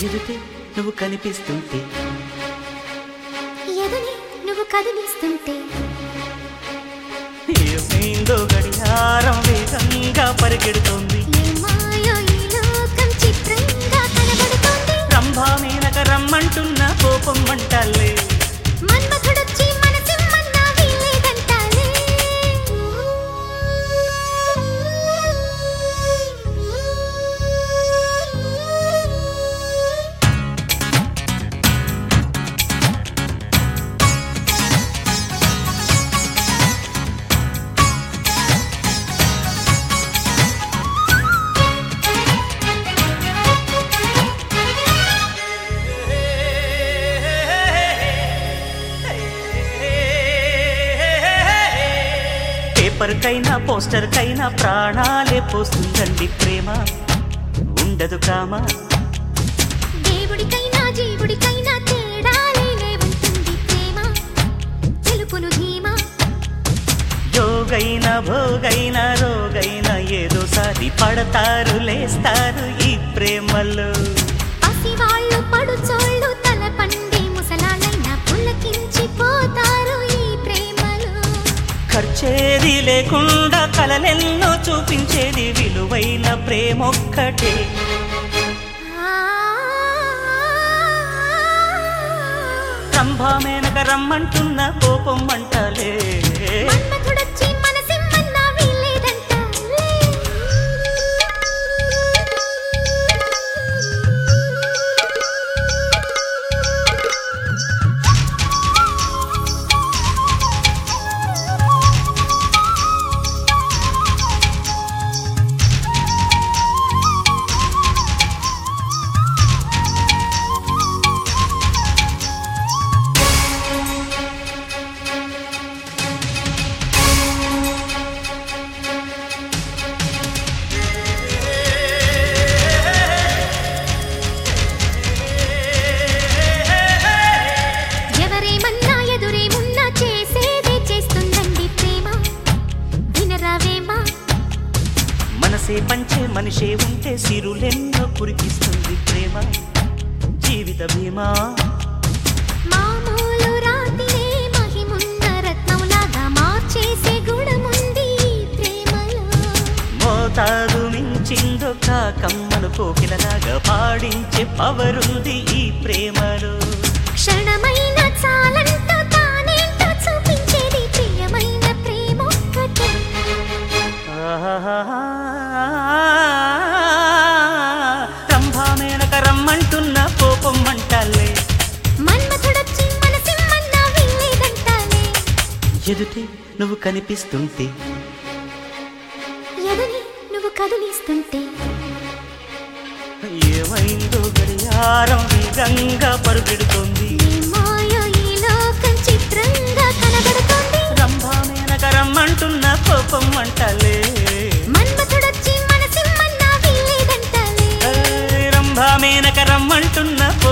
ఎదుటే నువ్వు కనిపిస్తుంటే ఎదని నువ్వు కదిలిస్తుంటే ఏమైందో గడియారం వేగంగా పరిగెడుతోంది ఏ మాయో ఈ లోకం చిత్రంగా కనబడుతోంది రంభా మీనక రమ్మంటున్న కోపం మంటాలే మన్మథుడొచ్చి మనసిమ్మన్నా వీల్లేదంటాలే పేపర్ కైనా పోస్టర్ కైనా ప్రాణాలే పోస్తుందండి ప్రేమ ఉండదు కామా దేవుడికైనా జీవుడికైనా తేడాలే లేవుంటుంది ప్రేమ తెలుపును ధీమా యోగైన భోగైన రోగైన ఏదోసారి పడతారు లేస్తారు ఈ ప్రేమలో పసివాళ్ళు పడుచోళ్ళు తల పండే ముసలాళ్ళైనా పులకించిపోతారు ఈ ప్రేమలో ఖర్చేది లేకుండా కలలెన్నో చూపించేది విలువైన ప్రేమొక్కటే రంభా మేనక రమ్మంటున్న కోపం మంటలే మన్మథుడొచ్చి మనసిమ్మన్నా వీల్లేదంటాలే. ఎవరేమన్నా ఎదురేమున్నా చేసేదే చేస్తుందండి ప్రేమ వినరావేమా మనసే పంచే మనిషే ఉంటే సిరులెన్నో కురిపిస్తుంది ప్రేమ జీవిత భీమా మామూలు రాతినే మహిమున్న రత్నంలాగా మార్చేసే గుణముంది ఈ ప్రేమలో మోతాదు మించిందో కాకమ్మను కోకిలలాగా పాడించే పవరుంది ఈ ప్రేమలో క్షణమైన చాలంటూ తానేంటో చూపించేది ప్రియమైన ప్రేమ ఒక్కటే ఆహాహాహా. రంభా మేనక రమ్మంటున్న కోపం మంటాలే మన్మథుడొచ్చి మనసిమ్మన్నా వీల్లేదంటాలే ఎదుటే నువ్వు కనిపిస్తుంటే ఎదని నువ్వు కదిలిస్తుంటే ఏమైందో గడియారం వేగంగా పరుగెడుతోంది ఈ మాయో ఈ లోకం చిత్రంగా కనబడుతోంది రంభా మేనక రమ్మంటున్న కోపం మంటలే మన్మథుడొచ్చి మనసిమ్మన్నా వీల్లేదంటాలే రంభా మేనక రమ్మంటున్న కోపం